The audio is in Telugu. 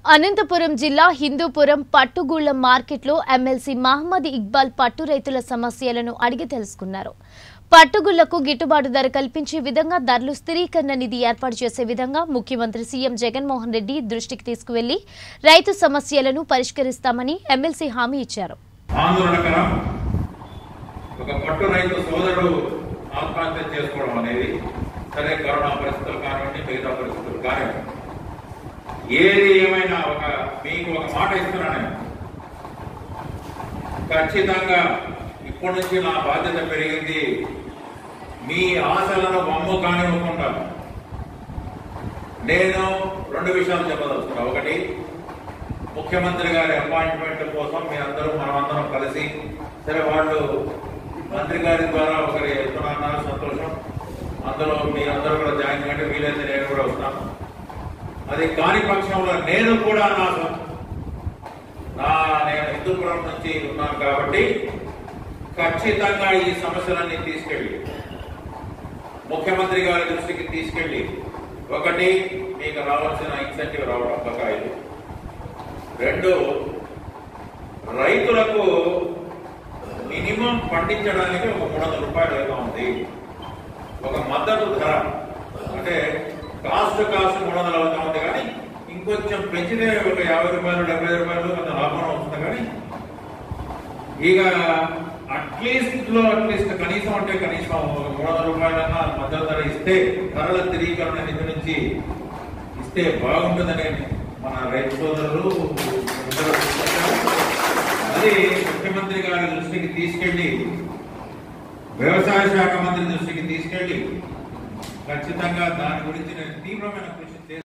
అనంతపురం జిల్లా హిందూపురం పట్టుగూళ్ల మార్కెట్లో ఎమ్మెల్సీ మహమ్మద్ ఇక్బాల్ పట్టు రైతుల సమస్యలను అడిగి తెలుసుకున్నారు పట్టుగుళ్లకు గిట్టుబాటు ధర కల్పించే విధంగా ధరలు స్థిరీకరణ నిధి ఏర్పాటు చేసే విధంగా ముఖ్యమంత్రి సీఎం జగన్మోహన్ రెడ్డి దృష్టికి తీసుకువెళ్లి రైతు సమస్యలను పరిష్కరిస్తామని ఎమ్మెల్సీ హామీ ఇచ్చారు ఆందోళనకరం ఒక పట్టు రైతు సోదరుడు ఆత్మహత్య చేసుకోవడం అనేది సరే కరోనా పరిస్థితులు కానివ్వండి మిగతా పరిస్థితులు కానివ్వండి ఏది ఏమైనా ఒక మీకు ఒక మాట ఇస్తున్నాను నేను. ఖచ్చితంగా ఇప్పటి నుంచి నా బాధ్యత పెరిగింది మీ ఆశలను వమ్ము కానివ్వకుండా నేను రెండు విషయాలు చెప్పదలుచుకున్నా ఒకటి ముఖ్యమంత్రి గారి అపాయింట్మెంట్ కోసం మీ అందరూ మనమందరం కలిసి సరే వాళ్ళు మంత్రి గారి ద్వారా ఒకరి వెళ్తున్నారు సంతోషం అందులో మీరందరూ కూడా జాయిన్ కంటే వీలైతే నేను కూడా వస్తాను అది కాని పక్షంలో నేను కూడా నా సొ- నా నేను హిందూపురం నుంచి ఉన్నాను కాబట్టి ఖచ్చితంగా ఈ సమస్యలన్నీ తీసుకెళ్ళి ముఖ్యమంత్రి గారి దృష్టికి తీసుకెళ్ళి ఒకటి మీకు రావాల్సిన ఇన్సెంటివ్ రావడం బకాయిలు రెండు రైతులకు మినిమం పండించడానికి ఒక మూడు వందల రూపాయలు ఏదో ఉంది ఒక మద్దతు ధర అంటే కాస్ట్ కాస్ట్ మూడు వందలు అవుతా ఉంది కానీ ఇంకొంచెం పెంచితే ఒక యాభై రూపాయలు డెబ్బై రూపాయలు కొంత లాభం వస్తుంది కానీ ఇక అట్లీస్ట్ లో అట్లీస్ట్ కనీసం అంటే కనీసం ఒక మూడు వందల రూపాయలన్నా మద్దతు ధర ఇస్తే ధరల స్థిరీకరణ నిధి నుంచి ఇస్తే బాగుంటుందని మన రైతు సోదరులు అందరూ సూచించారు. అది ముఖ్యమంత్రి గారి దృష్టికి తీసుకెళ్లి వ్యవసాయ శాఖ మంత్రి దృష్టికి తీసుకెళ్లి ఖచ్చితంగా దాని గురించి నేను తీవ్రమైన కృషి చేస్తాను